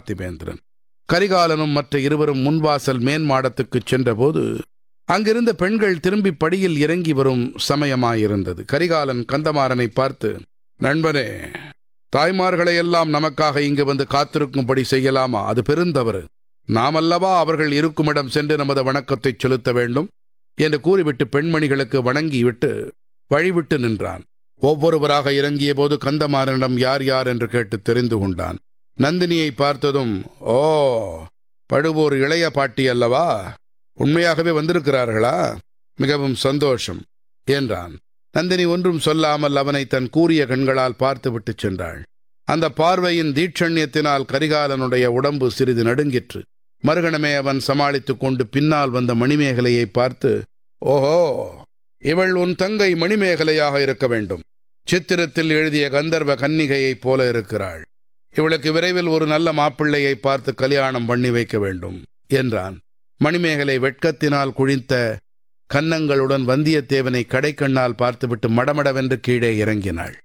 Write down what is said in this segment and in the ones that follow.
பார்த்திபேந்திரன் கரிகாலனும் மற்ற இருவரும் முன்வாசல் மேன் மாடத்துக்குச் சென்றபோது அங்கிருந்த பெண்கள் திரும்பி படியில் இறங்கி வரும் சமயமாயிருந்தது கரிகாலன் கந்தமாறனை பார்த்து நண்பனே தாய்மார்களை எல்லாம் நமக்காக இங்கு வந்து காத்திருக்கும்படி செய்யலாமா அது பெருந்தவறு நாமல்லவா அவர்கள் இருக்குமிடம் சென்று நமது வணக்கத்தை செலுத்த வேண்டும் என்று கூறிவிட்டு பெண்மணிகளுக்கு வணங்கிவிட்டு வழிவிட்டு நின்றான் ஒவ்வொருவராக இறங்கிய போது கந்தமாறனிடம் யார் யார் என்று கேட்டு தெரிந்து கொண்டான் நந்தினியை பார்த்ததும் ஓ பழுவூர் இளைய பாட்டி அல்லவா உண்மையாகவே வந்திருக்கிறார்களா மிகவும் சந்தோஷம் என்றான் நந்தினி ஒன்றும் சொல்லாமல் அவனை தன் கூரிய கண்களால் பார்த்துவிட்டு சென்றாள் அந்த பார்வையின் தீட்சண்யத்தினால் கரிகாலனுடைய உடம்பு சிறிது நடுங்கிற்று மறுகணமே அவன் சமாளித்துக் கொண்டு பின்னால் வந்த மணிமேகலையை பார்த்து ஓஹோ இவள் உன் தங்கை மணிமேகலையாக இருக்க வேண்டும் சித்திரத்தில் எழுதிய கந்தர்வ கன்னிகையைப் போல இருக்கிறாள் இவளுக்கு விரைவில் ஒரு நல்ல மாப்பிள்ளையை பார்த்து கல்யாணம் பண்ணி வைக்க வேண்டும் என்றான் மணிமேகலை வெட்கத்தினால் குழித்த கன்னங்களுடன் வந்தியத்தேவனை கடைக்கண்ணால் பார்த்துவிட்டு மடமடவென்று கீழே இறங்கினாள்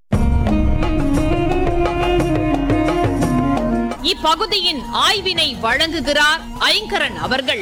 இப்பகுதியின் ஆய்வினை வழங்குகிறார் ஐங்கரன் அவர்கள்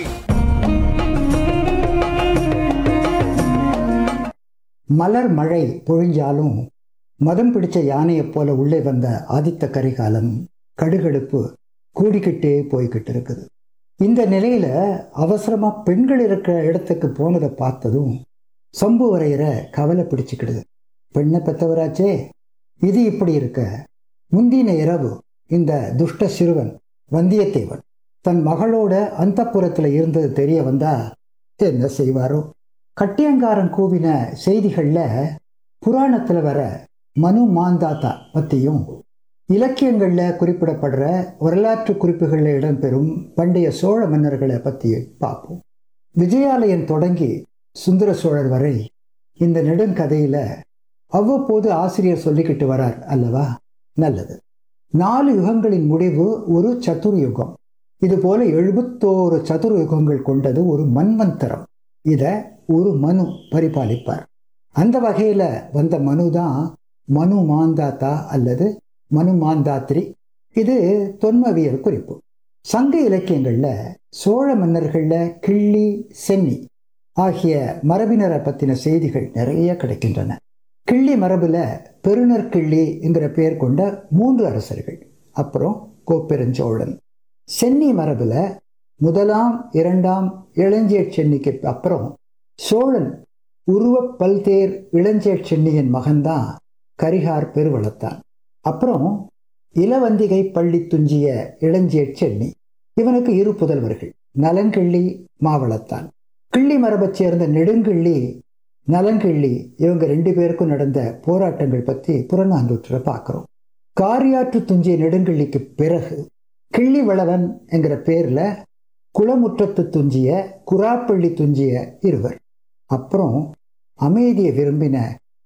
மலர் மழை பொழிஞ்சாலும் மதம் பிடிச்ச யானையைப் போல உள்ளே வந்த ஆதித்த கரிகாலன் கடுகடுப்பு கூடிக்கிட்டே போய்கிட்டு இருக்குது இந்த நிலையில அவசரமா பெண்கள் இருக்கிற இடத்துக்கு போனதை பார்த்ததும் சம்பு வரைகிற கவலை பிடிச்சுக்கிடுது பெண்ணை பெத்தவராச்சே இது இப்படி இருக்க முந்தின இரவு இந்த துஷ்ட சிறுவன் வந்தியத்தேவன் தன் மகளோட அந்தப்புறத்துல இருந்தது தெரிய வந்தா என்ன செய்வாரோ கட்டியங்காரன் கூவின செய்திகள்ல புராணத்துல வர மனு மாந்தாத்தா பத்தியும் இலக்கியங்கள்ல குறிப்பிடப்படுற வரலாற்று குறிப்புகளில் இடம்பெறும் பண்டைய சோழ மன்னர்களை பத்தி பார்ப்போம் விஜயாலயன் தொடங்கி சுந்தர சோழர் வரை இந்த நெடுங்கதையில அவ்வப்போது ஆசிரியர் சொல்லிக்கிட்டு வரார் அல்லவா நல்லது நாலு யுகங்களின் முடிவு ஒரு சதுர் யுகம் இது போல எழுபத்தோரு சதுர் யுகங்கள் கொண்டது ஒரு மன்வந்தரம் இத ஒரு மனு பரிபாலிப்பார் அந்த வகையில வந்த மனு தான் மனு மாந்தாத்தா அல்லது மனு மாந்தாத்ரி இது தொன்மவியல் குறிப்பு சங்க இலக்கியங்கள்ல சோழ மன்னர்கள்ல கிள்ளி சென்னி ஆகிய மரபினரை பத்தின செய்திகள் நிறைய கிடைக்கின்றன கிள்ளி மரபுல பெருநர் கிள்ளி என்கிற பெயர் கொண்ட மூன்று அரசர்கள் அப்புறம் கோப்பெருஞ்சோழன் சென்னி மரபுல முதலாம் இரண்டாம் இளஞ்சேட் சென்னிக்கு அப்புறம் சோழன் உருவ பல்தேர் இளஞ்சேட் சென்னியின் மகன்தான் கரிகார் பெருவளத்தான் அப்புறம் இளவந்திகை பள்ளி துஞ்சிய இளஞ்சேட் சென்னி இவனுக்கு இரு புதல்வர்கள் நலங்கிள்ளி மாவளத்தான் கிள்ளி மரபைச் சேர்ந்த நெடுங்கிள்ளி நலங்கிள்ளி இவங்க ரெண்டு பேருக்கும் நடந்த போராட்டங்கள் பற்றி புறநானூற்றில் பார்க்குறோம் காரியாற்று துஞ்சிய நெடுங்கிள்ளிக்கு பிறகு கிள்ளி வளவன் என்கிற பேர்ல குளமுற்றத்து துஞ்சிய குராப்பள்ளி துஞ்சிய இருவர் அப்புறம் அமைதியை விரும்பின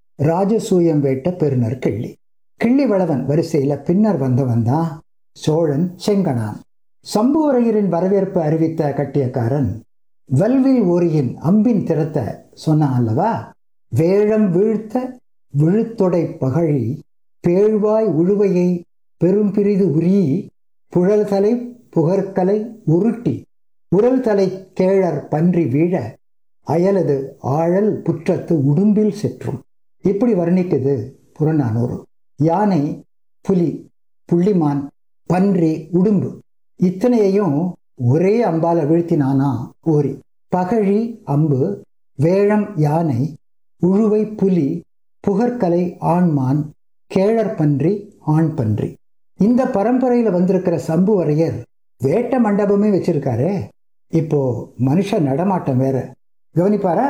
ராஜசூயம் வேட்ட பெருநர் கிள்ளி கிள்ளி வளவன் வரிசையில பின்னர் வந்தவன் தான் சோழன் செங்கனான் சம்புவரையரின் வரவேற்பு அறிவித்த கட்டியக்காரன் வல்வில் ஓரியின் அம்பின் திறத்தை சொன்னான் அல்லவா வேழம் வீழ்த்த விழுத்தொடை பகழி பேழ்வாய் உழுவையை பெரும்பிரிது உரி புழல்தலை புகற்கலை உருட்டி உரல் தலை கேழர் பன்றி வீழ அயலது ஆழல் புற்றத்து உடும்பில் செற்றும் இப்படி வர்ணிக்குது புறநானூறு யானை புலி புள்ளிமான் பன்றி உடும்பு இத்தனையையும் ஒரே அம்பால வீழ்த்தினானா ஓரி பகழி அம்பு வேழம் யானை உழுவை புலி புகற்கலை ஆண்மான் கேழற் பன்றி ஆண் பன்றி இந்த பரம்பரையில வந்திருக்கிற சம்புவரையர் வேட்ட மண்டபமே வச்சிருக்காரே இப்போ மனுஷ நடமாட்டம் வேற கவனிப்பாரா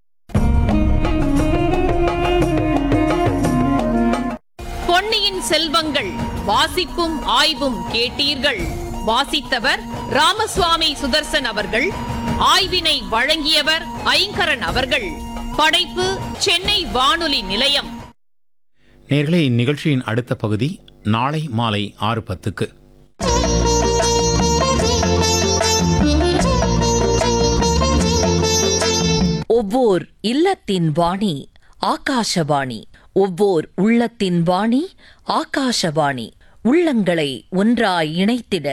பொன்னியின் செல்வங்கள் வாசிப்பும் ஆய்வும் கேட்டீர்கள் வாசித்தவர் ராமசுவாமி சுதர்சன் அவர்கள் ஆய்வினை வழங்கியவர் ஐங்கரன் அவர்கள் படைப்பு சென்னை வானொலி நிலையம் நேர்களே இந்நிகழ்ச்சியின் அடுத்த பகுதி நாளை மாலை ஆறு பத்துக்கு ஒவ்வோர் இல்லத்தின் வாணி ஆகாஷவாணி ஒவ்வோர் உள்ளத்தின் வாணி ஆகாஷவாணி உள்ளங்களை ஒன்றாய் இணைத்திட